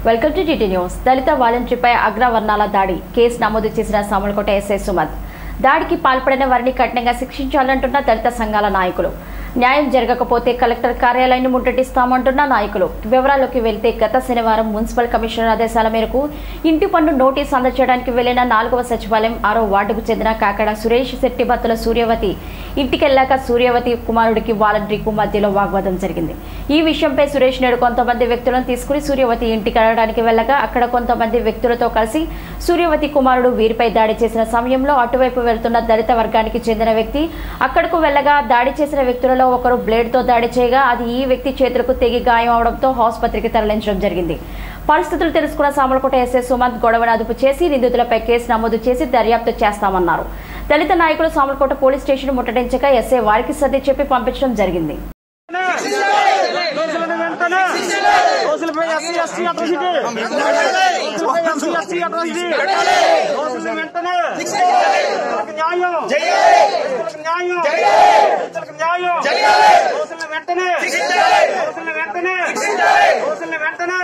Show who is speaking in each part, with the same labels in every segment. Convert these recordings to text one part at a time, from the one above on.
Speaker 1: Welcome to TT news దళిత వాలంటీర్పై అగ్రవర్ణాల దాడి కేసు నమోదు చేసిన సామలకోట ఎస్ఐ సుమత్ దాడికి పాల్పడిన వారిని కఠినంగా శిక్షించాలంటున్న దళిత సంఘాల నాయకులు న్యాయం జరగకపోతే కలెక్టర్ కార్యాలయాన్ని ముట్టడిస్తామంటున్న నాయకులు వివరాల్లోకి వెళ్తే గత శనివారం మున్సిపల్ కమిషనర్ ఆదేశాల మేరకు ఇంటి పన్ను నోటీస్ అందజేయడానికి వెళ్లిన నాలుగవ సచివాలయం ఆరో వార్డుకు చెందిన కాకడ సురేష్ శెట్టి భర్తల సూర్యవతి ఇంటికెళ్లాక సూర్యవతి కుమారుడికి వాలంటీర్కు మధ్యలో వాగ్వాదం జరిగింది ఈ విషయంపై సురేష్ నేడు కొంతమంది వ్యక్తులను తీసుకుని సూర్యవతి ఇంటికి వెళ్ళడానికి వెళ్ళగా అక్కడ కొంతమంది వ్యక్తులతో కలిసి సూర్యవతి కుమారుడు వీరిపై దాడి చేసిన సమయంలో అటువైపు వెళ్తున్న దళిత వర్గానికి చెందిన వ్యక్తి అక్కడకు వెళ్ళగా దాడి చేసిన వ్యక్తులలో ఒకరు బ్లేడ్తో దాడి చేయగా అది ఈ వ్యక్తి చేతులకు తెగి గాయం అవడంతో ఆసుపత్రికి తరలించడం జరిగింది పరిస్థితులు తెలుసుకున్న సామలకోట ఎస్ఐ సుమంత్ గొడవను అదుపు చేసి నిందితులపై కేసు నమోదు చేసి దర్యాప్తు చేస్తామన్నారు దళిత నాయకులు సామలకోట పోలీస్ స్టేషన్ ముట్టడించగా ఎస్ఐ వారికి సర్ది చెప్పి పంపించడం జరిగింది
Speaker 2: దోషులను వెంటనే దోషులపై ఎస్సీ ఎస్టీ అట్రాసిటీ దోషులపై ఎస్సీ ఎస్టీ అట్రాసిటీ దోషులను వెంటనే దోషులకు న్యాయం దోషులకు న్యాయం దోషులకు న్యాయం దోషులను వెంటనే దోషులను వెంటనే దోషులను వెంటనే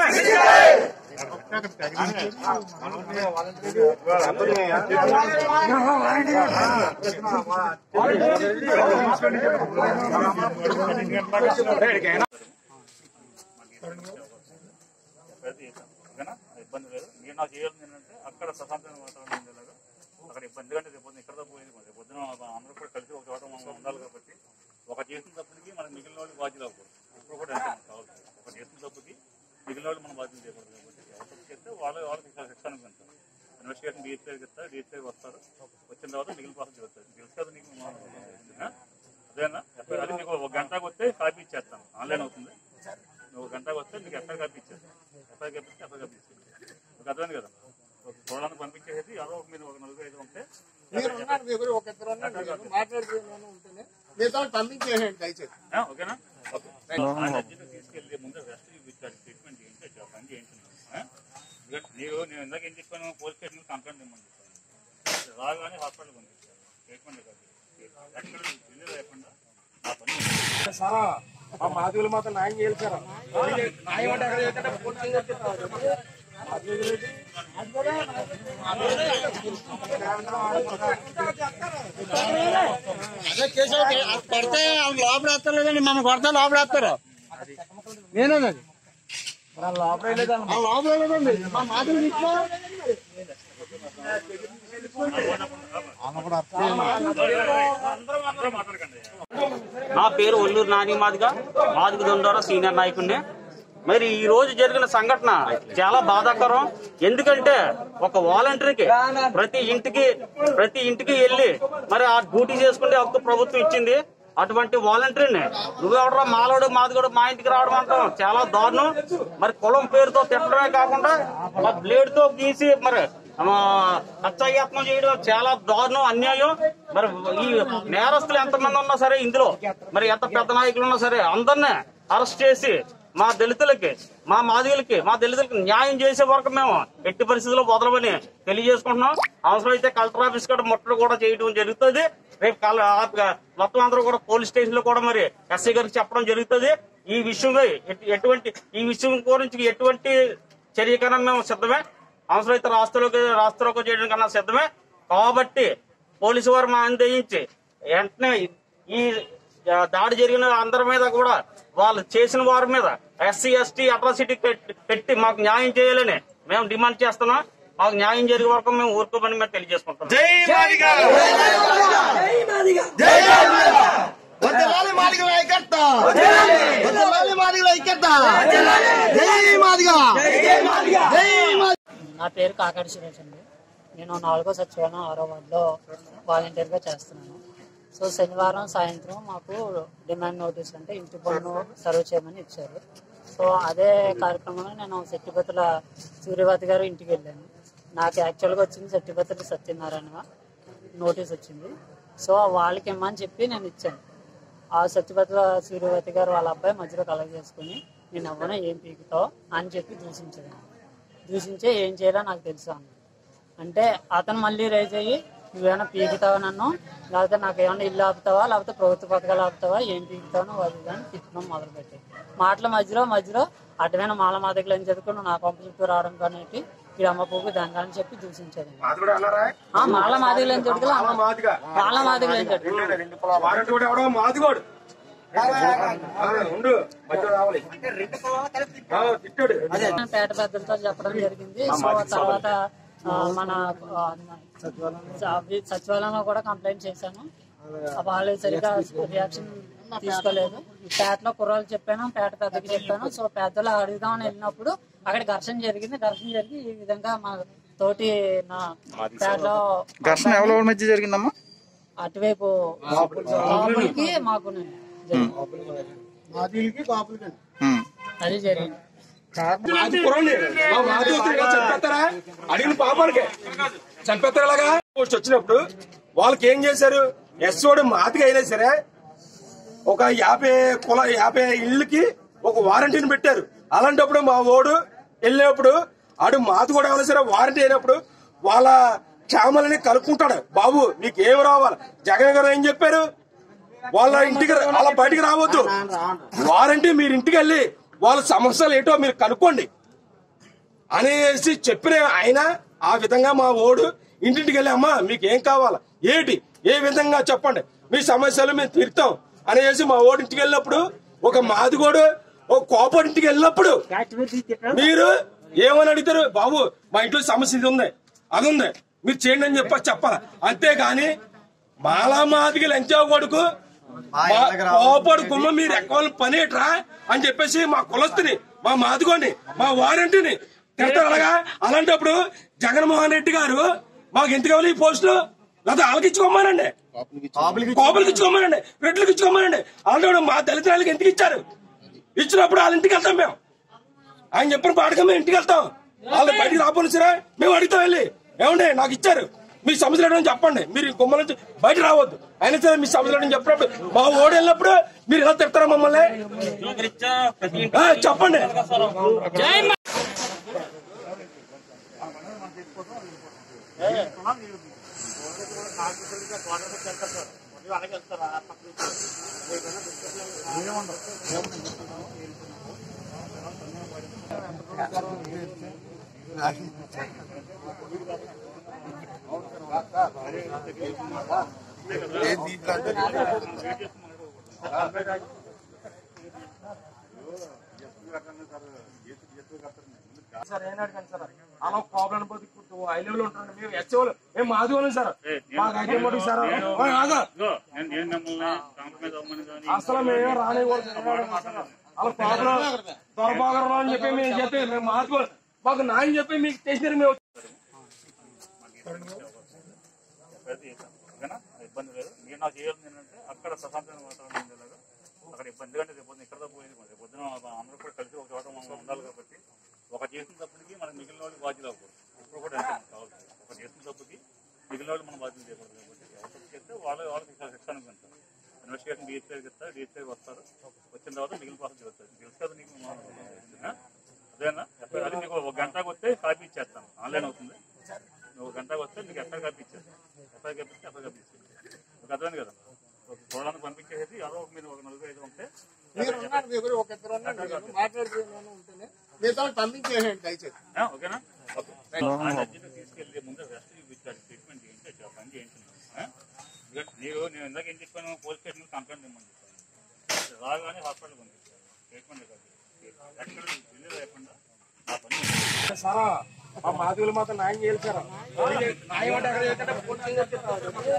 Speaker 3: ప్రతి ఓకేనా ఇబ్బంది లేదు నేను నాకు చేయాల్సింది ఏంటంటే అక్కడ ప్రశాంతమైన వాతావరణం ఉండేలాగా అక్కడ ఇబ్బంది ఎందుకంటే రేపు పొద్దున్న ఇక్కడ పోయింది మరి రేపు పొద్దున అందరూ కూడా కలిసి ఒక చోట మనం ఉండాలి కాబట్టి ఒక చేసిన తప్పుకి మనం మిగిలిన వాళ్ళు బాధ్యులు అవ్వకూడదు ఇప్పుడు కూడా అంతే మనకు కావాల్సింది ఒక చేసిన తప్పుకి మిగిలిన వాళ్ళు మనం బాధ్యత చేయకూడదు కాబట్టి ఎవరు తప్పు చేస్తే వాళ్ళు వాళ్ళకి ఇక్కడ శిక్ష అనుకుంటారు ఇన్వెస్టిగేషన్ డిఎస్ఐకి ఇస్తారు డిఎస్ఐ వస్తారు వచ్చిన తర్వాత మిగిలిన ప్రాసెస్ చెప్తారు తెలుసు కదా నీకు మా- అదేనా ఎఫ్ఐఆర్ అది నీకు ఒక గంటకు వస్తే కాపీ ఇచ్చేస్తాను ఆన్లైన్ అవుతుంది నువ్వు ఒక గంటకు వస్తే నీకు ఎఫ్ఐఆర్ కాపీ ఇచ్చేస్తాను ఎఫ్ఐఆర్ కాపీ ఇస్తే ఎఫ్ఐఆర్ కాపీ ఇచ్చేస్తాను నీకు అర్థమైంది కదా ఒక చూడడానికి పంపించేసి ఎవరో ఒక మీరు ఒక నలుగురు ఐదు ఉంటే
Speaker 4: మీరు ఉన్నారు మీ గురి ఒక ఇద్దరు ఉన్నారు మీరు మాట్లాడుతున్నాను ఉంటేనే మీతో పంపించేసేయండి దయచేసి
Speaker 3: ఆ, ఓకేనా ఓకే ఆయన అర్జెంట్గా తీసుకెళ్ళి ముందు రెస్ట్ చూపించాలి ట్రీట్మెంట్ చేయించి ఆ పని చేయించున్నాను ఆ? ఎందుకంటే నీవు నేను ఇందాక ఏం చెప్పాను పోలీస్ స్టేషన్ కంప్లైంట్ ఇవ్వమని చెప్పాను రాగానే హాస్పిటల్ పంపించాను ట్రీట్మెంట్ కాదు ఎక్కడ వెళ్ళి లేకుండా ఆ పని
Speaker 4: సారా మా మాదిగులు మాత్రం న్యాయం చేయాలి సార్ న్యాయం అంటే ఎక్కడ చేస్తే పోలీసులు చెప్తారు. అదే కేసు పడితే లోపల వేస్తారు లేదండి మమ్మల్ని కొడితే లోపల వేస్తారు నేనేది లోపల లేదండి మా మాదిగులు ఇచ్చిన
Speaker 3: అందరూ మాట్లాడకండి
Speaker 2: నా పేరు ఒల్లూరు నాని మాదిగా మాదిగ దొండోర సీనియర్ నాయకుడిని మరి ఈ రోజు జరిగిన సంఘటన చాలా బాధాకరం ఎందుకంటే ఒక వాలంటీర్కి ప్రతి ఇంటికి ప్రతి ఇంటికి వెళ్ళి మరి ఆ డ్యూటీ చేసుకునే హక్కు ప్రభుత్వం ఇచ్చింది అటువంటి వాలంటీర్ని నువ్వెవడరా మాలోడు మాదిగోడు మా ఇంటికి రావడం అంటాం చాలా దారుణం మరి కులం పేరుతో తిట్టడమే కాకుండా బ్లేడ్ తో గీసి మరి ఆ, హత్యాయత్నం చేయడం చాలా దారుణం అన్యాయం మరి ఈ నేరస్తులు ఎంతమంది ఉన్నా సరే ఇందులో మరి ఎంత పెద్ద నాయకులు ఉన్నా సరే అందరినీ అరెస్ట్ చేసి మా దళితులకి మా మాదిగులకి మా దళితులకి న్యాయం చేసే వరకు మేము ఎట్టి పరిస్థితుల్లో వదలమని తెలియజేసుకుంటున్నాం అవసరం అయితే కలెక్టర్ ఆఫీస్ కూడా ముట్టలు కూడా చేయడం జరుగుతుంది రేపు కల- ఆ- మొత్తం అందరూ కూడా పోలీస్ స్టేషన్ లో కూడా మరి ఎస్ఐ గారికి చెప్పడం జరుగుతుంది ఈ విషయంలో ఎటు- ఎటువంటి ఈ విషయం గురించి ఎటువంటి చర్యకైనా మేము సిద్ధమే అవసరమైతే రాష్ట్రంలోకి రాష్ట్రంలోకి చేయడం కన్నా సిద్ధమే కాబట్టి పోలీసు వారు మా అందయించి వెంటనే ఈ ఆ, దాడి జరిగిన అందరి మీద కూడా వాళ్ళు చేసిన వారి మీద ఎస్సీ ఎస్టీ అట్రాసిటీ పెట్టి మాకు న్యాయం చేయాలని మేము డిమాండ్ చేస్తున్నాం మాకు న్యాయం జరిగే వరకు మేము ఊరుకోమని మేము తెలియజేసుకుంటాం
Speaker 4: వద్దలాలి మాదిగల ఐక్యత వద్దలాలి మాదిగల ఐక్యత జై మాదిగా జై మాదిగా
Speaker 5: నా పేరు కాకాడి సురేష్ అండి నేను నాలుగో సచివాలయం ఆరో వార్డులో వాలంటీర్గా చేస్తున్నాను సో శనివారం సాయంత్రం మాకు డిమాండ్ నోటీస్ అంటే ఇంటి పన్ను సర్వ్ చేయమని ఇచ్చారు సో అదే కార్యక్రమంలో నేను శెట్టిపతుల సూర్యవతి గారు ఇంటికి వెళ్ళాను నాకు యాక్చువల్గా వచ్చింది శెట్టిపతుల సత్యనారాయణ నోటీస్ వచ్చింది సో వాళ్ళకి ఇమ్మని చెప్పి నేను ఇచ్చాను ఆ సత్యపతుల సూర్యవతి గారు వాళ్ళ అబ్బాయి మధ్యలో కలెక్ట్ చేసుకుని నేను ఎవరైనా ఏం పీకుతావు అని చెప్పి దూషించాను దూషించే ఏం చేయాలో నాకు తెలుసు అన్నాడు అంటే అతను మళ్ళీ రైజ్ అయ్యి నువ్వేమైనా పీకుతావా నన్ను లేకపోతే నాకు ఏమైనా ఇల్లు ఆపుతావా లేకపోతే ప్రభుత్వ పథకాలు ఆపుతావా ఏం పీకుతావు అది ఇది అని తిట్టడం మొదలుపెట్టి మాటల మధ్యలో మధ్యలో అడ్డమైన మాల మాదికలు అని చదువుకుని నా కొంప చుట్టూ రావడం కానీ ఈ అమ్మ పువ్వు దంగాలని చెప్పి దూషించేది
Speaker 6: అది కూడా అన్నారా
Speaker 5: ఆ మాల మాదిగలు అని చదువుకుని
Speaker 6: మాల మాదిగా
Speaker 5: మాల మాదిగలు అని చదువు
Speaker 6: వారంటీ కూడా ఎవడో మాదిగోడు ఆ, ఉండు మధ్యలో రావాలి ఆ, తిట్టాడు
Speaker 5: పేట పెద్దలతో చెప్పడం జరిగింది సో తర్వాత ఆ, మన ఆ, స- సచివాలయంలో కూడా కంప్లైంట్ చేశాను ఆ వాళ్ళు సరిగా రియాక్షన్ తీసుకోలేదు పేటలో కుర్రాలు చెప్పాను పేట పెద్దకి చెప్పాను సో పెద్దలు అడుగుదామని వెళ్ళినప్పుడు అక్కడ ఘర్షణ జరిగింది ఘర్షణ జరిగి ఈ విధంగా మా తోటి నా పేటలో
Speaker 7: ఘర్షణ ఎవరి మధ్య జరిగిందమ్మా
Speaker 5: అటువైపు లోపలికి మాకు జరిగింది.
Speaker 7: ఉమ్.
Speaker 5: అది జరిగింది
Speaker 6: మాది కురండి మా మాది వస్తే ఇలా చంపేస్తారా అడిగిన పాపాలకే చంపేస్తారు ఇలాగా పోస్ట్ వచ్చినప్పుడు వాళ్ళకి ఏం చేశారు ఎస్ఓడి మాదిగా అయినా సరే ఒక యాభై కుల యాభై ఇళ్ళకి ఒక వారంటీని పెట్టారు అలాంటప్పుడు మా ఓడు వెళ్ళినప్పుడు ఆడు మాది కూడా అయినా సరే వారంటీ అయినప్పుడు వాళ్ళ క్షేమాలని కలుపుకుంటాడు బాబు మీకు ఏం రావాలి జగన్ గారు ఏం చెప్పారు వాళ్ళ ఇంటికి రా- వాళ్ళ బయటికి రావద్దు వారంటీ మీరు ఇంటికి వెళ్ళి వాళ్ళ సమస్యలు ఏంటో మీరు కనుక్కోండి అనేసి చెప్పిన ఆయన ఆ విధంగా మా ఓడు ఇంటింటికి వెళ్ళి అమ్మా మీకు ఏం కావాలా ఏంటి ఏ విధంగా చెప్పండి మీ సమస్యలు మేము తీరుతాం అనేసి మా ఓడి ఇంటికి వెళ్ళినప్పుడు ఒక మాదిగోడు ఒక కోపడి ఇంటికి వెళ్ళినప్పుడు మీరు ఏమని అడుగుతారు బాబు మా ఇంట్లో సమస్య ఇది ఉంది అది ఉంది మీరు చేయండి అని చెప్పి చెప్పాలి అంతేగాని మాలా మాదిగ లంచా కొడుకు కోపడు కుమ్మ మీరు ఎక్కవాలి పనేట్రా అని చెప్పేసి మా కులస్తుని మా మాదిగోని మా వారంటీని తిడతారు అలాగా అలాంటప్పుడు జగన్మోహన్ రెడ్డి గారు మాకు ఎంత కావాలి ఈ పోస్టులు లేదా వాళ్ళకి ఇచ్చుకోమానండి కోపలకి ఇచ్చుకోమానండి రెడ్లకి ఇచ్చుకోమానండి అలాంటి మా దళితురాలకి ఎందుకు ఇచ్చారు ఇచ్చినప్పుడు వాళ్ళ ఇంటికి వెళ్తాం మేము ఆయన చెప్పిన పాటగా మేము ఇంటికి వెళ్తాం వాళ్ళు బయటికి రాపోనిసరా మేము అడుగుతాం వెళ్ళి ఏమండి నాకు ఇచ్చారు మీ సమస్యలు ఏంటో చెప్పండి మీరు ఈ గుమ్మల నుంచి బయట రావద్దు అయినా సరే మీ సమస్యలు ఏంటో చెప్పినప్పుడు మా ఓడి వెళ్ళినప్పుడు మీరు ఇలా తిడతారా మమ్మల్ని
Speaker 2: స్వీకరించా ప్రతి ఇంటి
Speaker 6: ఆ, చెప్పండి సార్ ఏం అడగండి సార్ అలా ప్రాబ్లం పోతే హై లెవెల్ ఉంటుండే మేము హెచ్ఓలు మేము మాది వాళ్ళం సార్ మాకు అయితే మటుకు సార్ ఓ, ఆగు.
Speaker 3: ఇదిగో, నేను నేను మిమ్మల్ని కాంప్రమైజ్ అవ్వమని కానీ
Speaker 6: అసలు మేము రానివ్వరు అలా ప్రాబ్లం దొరబాగరం అని చెప్పి మేము చెప్పి మేము మాకు మాకు నాయన చెప్పి మీకు చేసినారు మేము
Speaker 3: ప్రయత్నం చేశాను ఓకేనా ఇబ్బంది లేదు మీరు నాకు చేయాల్సింది ఏంటంటే అక్కడ ప్రశాంతమైన వాతావరణం ఉండేలాగా అక్కడ ఇబ్బంది ఎందుకంటే రేపు పొద్దున్న ఇక్కడ పోయేది మరి రేపు పొద్దున అందరూ కూడా కలిసి ఒక చోట మనం ఉండాలి కాబట్టి ఒక చేసిన తప్పుకి మనకి మిగిలిన వాళ్ళు బాధ్యత అవ్వకూడదు ఇప్పుడు కూడా అంతే మనకు కావాల్సింది ఒక చేసిన తప్పుకి మిగిలిన వాళ్ళు మనం బాధ్యత చేయకూడదు కాబట్టి ఎవరు తప్పు చేస్తే వాళ్ళు వాళ్ళకి శిక్ష అనుకుంటారు ఇన్వెస్టిగేషన్ డిఎస్ఐకి ఇస్తారు డిఎస్ఐ వస్తారు వచ్చిన తర్వాత మిగిలిన ప్రాసెస్ జరుగుతుంది తెలుసు కదా నీకు ఆ? అదేనా ఎప్పుడు అది నీకు ఒక గంటకు వస్తే కాపీ ఇచ్చేస్తాను ఆన్లైన్ అవుతుంది నువ్వు ఒక గంటకు వస్తే నీకు ఎఫ్ఐఆర్ కాపీ ఇచ్చేస్తాను ఎఫ్ఐఆర్ కాపీ ఇస్తే ఎఫ్ఐఆర్ కాపీ ఇచ్చేస్తాను ఒక అర్థమైంది కదా ఒక చూడడానికి పంపించేసి ఎవరో ఒక మీరు ఒక నలుగురు ఐదు ఉంటే
Speaker 4: మీరు ఉన్నారు మీ దగ్గర ఒక ఇద్దరు ఉన్నారు నేను మాట్లాడుతున్నాను ఉంటేనే మిగతా పంపించేసేయండి దయచేసి
Speaker 3: ఆ, ఓకేనా ఓకే ఆయన అర్జెంట్గా తీసుకెళ్ళి ముందు రెస్ట్ చూపించాలి ట్రీట్మెంట్ చేయించి ఆ పని చేయించున్నాను ఎందుకంటే నీవు నేను ఇందాక ఏం చెప్పాను పోలీస్ స్టేషన్ కంప్లైంట్ ఇవ్వమని చెప్పాను రాగానే హాస్పిటల్ పంపించాను ట్రీట్మెంట్ కాదు ఎక్కడ రిలీజ్ లేకుండా ఆ పని చేయించాను.
Speaker 6: సారా మా మాదిగులు మాత్రం న్యాయం చేయాలి సార్ న్యాయం అంటే అక్కడ ఏంటంటే పూర్తిగా చెప్తారు.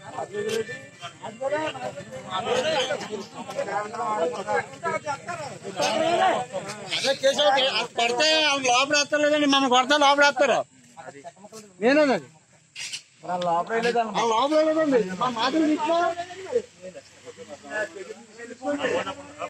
Speaker 4: అదే కేశవ్ అది పడితే వాళ్ళు లోపల వేస్తారు లేదండి మమ్మల్ని కొడతా లోపల వేస్తారు నేనేనండి లోపల లేదండి మా మాదిరి